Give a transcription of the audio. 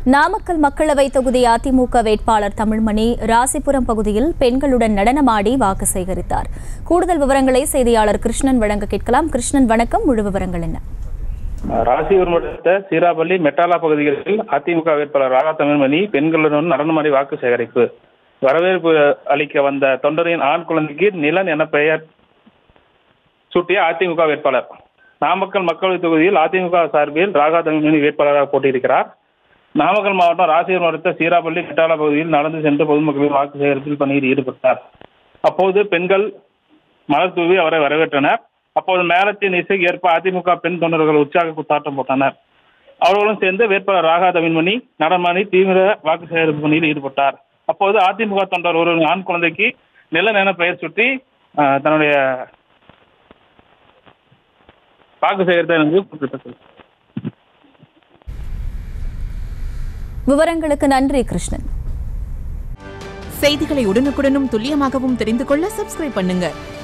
நாமக்கல் மக்களவை தொகுதி அதிமுக வேட்பாளர் தமிழ்மணி ராசிபுரம் பகுதியில் பெண்களுடன் நடனமாடி வாக்கு சேகரித்தார் கூடுதல் விவரங்களை செய்தியாளர் கிருஷ்ணன் வழங்க கேட்கலாம் கிருஷ்ணன் வணக்கம் முழு விவரங்கள் என்ன ராசிபுரம் அடுத்த சீராப்பள்ளி மெட்டாலா பகுதிகளில் அதிமுக வேட்பாளர் ராகா தமிழ்மணி பெண்களுடன் நடனமாடி வாக்கு சேகரிப்பு வரவேற்பு அளிக்க வந்த தொண்டரின் ஆண் குழந்தைக்கு நிலன் என பெயர் சூட்டிய அதிமுக வேட்பாளர் நாமக்கல் மக்களவை தொகுதியில் அதிமுக சார்பில் ராகா தமிழ்மணி வேட்பாளராக போட்டியிடுகிறார் நாமக்கல் மாவட்டம் ராசிபுரம் அடுத்த சீராப்பள்ளி மெட்டாலா பகுதியில் நடந்து சென்று பொதுமக்களின் வாக்கு சேகரிப்பில் பணியில் ஈடுபட்டார் அப்போது பெண்கள் மலர் தூவி அவரை வரவேற்றனர் அப்போது மேலத்தின் இசைக்கு ஏற்ப அதிமுக பெண் தொண்டர்கள் உற்சாக குத்தாட்டம் போட்டனர் அவர்களும் சேர்ந்து வேட்பாளர் ராகா தமிழ்மணி நடமாடி தீவிர வாக்கு சேகரிப்பு பணியில் ஈடுபட்டார் அப்போது அதிமுக தொண்டர் ஒரு ஆண் குழந்தைக்கு நிலன் என பெயர் சுட்டி ஆஹ், தன்னுடைய வாக்கு சேகரித்தார் என்று குறிப்பிட்டது விவரங்களுக்கு நன்றி கிருஷ்ணன் செய்திகளை உடனுக்குடனும் துல்லியமாகவும் தெரிந்து கொள்ள சப்ஸ்கிரைப் பண்ணுங்க